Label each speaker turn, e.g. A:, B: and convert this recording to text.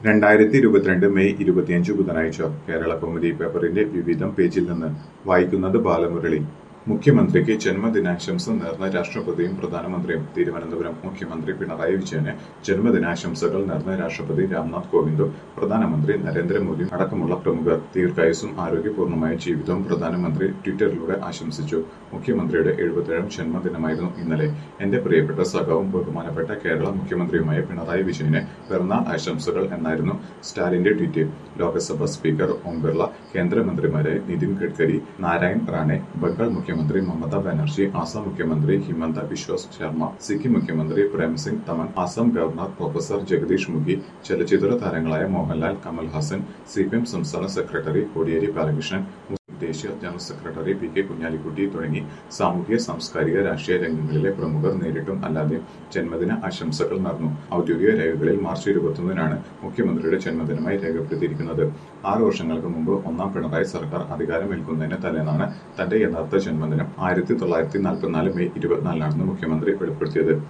A: രണ്ടായിരത്തി ഇരുപത്തിരണ്ട് മെയ് ഇരുപത്തിയഞ്ച് ബുധനാഴ്ച കേരള കൗമുദി പേപ്പറിന്റെ വിവിധം പേജിൽ നിന്ന് വായിക്കുന്നത് ബാലമുരളി മുഖ്യമന്ത്രിക്ക് ജന്മദിനാശംസ നേർന്ന രാഷ്ട്രപതിയും പ്രധാനമന്ത്രിയും തിരുവനന്തപുരം മുഖ്യമന്ത്രി പിണറായി വിജയന് ജന്മദിനാശംസകൾ നേർന്ന രാഷ്ട്രപതി രാംനാഥ് കോവിന്ദും പ്രധാനമന്ത്രി നരേന്ദ്രമോദിയും അടക്കമുള്ള പ്രമുഖർ ദീർഘായുസും ആരോഗ്യപൂർണമായ ജീവിതവും പ്രധാനമന്ത്രി ട്വിറ്ററിലൂടെ ആശംസിച്ചു മുഖ്യമന്ത്രിയുടെ എഴുപത്തേഴാം ജന്മദിനമായിരുന്നു ഇന്നലെ എന്റെ പ്രിയപ്പെട്ട സഖാവും ബഹുമാനപ്പെട്ട കേരള മുഖ്യമന്ത്രിയുമായ പിണറായി വിജയന് പിറന്നാൾ ആശംസകൾ എന്നായിരുന്നു സ്റ്റാലിന്റെ ട്വീറ്റ് ലോക്സഭാ സ്പീക്കർ ഓം ബിർള കേന്ദ്രമന്ത്രിമാരായ നിതിൻ ഗഡ്കരി നാരായൺ റാണെ ബംഗാൾ മുഖ്യമന്ത്രി മമതാ ബാനർജി ആസാം മുഖ്യമന്ത്രി ഹിമന്ത ബിശ്വാസ് ശർമ്മ സിക്കിം മുഖ്യമന്ത്രി പ്രേംസിംഗ് തമൻ ആസാം ഗവർണർ പ്രൊഫസർ ജഗദീഷ് മുഖി ചലച്ചിത്ര താരങ്ങളായ Mohanlal Kamal Haasan C P M സംസ്ഥാന സെക്രട്ടറി കോടിയേരി ബാലകൃഷ്ണൻ ദേശീയ general secretary P K Kunhalikutty തുടങ്ങി സാമൂഹിക സാംസ്കാരിക രാഷ്ട്രീയ രംഗങ്ങളിലെ പ്രമുഖർ നേരിട്ടും അല്ലാതെയും ജന്മദിന ആശംസകൾ നേർന്നു ഔദ്യോഗിക രേഖകളിൽ മാർച്ച് ഇരുപത്തൊന്നിനാണ് മുഖ്യമന്ത്രിയുടെ ജന്മദിനമായി രേഖപ്പെടുത്തിയിരിക്കുന്നത് ആറ് വർഷങ്ങൾക്ക് മുമ്പ് ഒന്നാം പിണറായി സർക്കാർ അധികാരമേൽക്കുന്നതിന് തലേന്നാണ് തന്റെ യഥാർത്ഥ ജന്മദിനം ആയിരത്തി തൊള്ളായിരത്തി നാൽപ്പത്തിനാല് മെയ് ഇരുപത്തിനാലിനാണെന്ന് മുഖ്യമന്ത്രി വെളിപ്പെടുത്തിയത്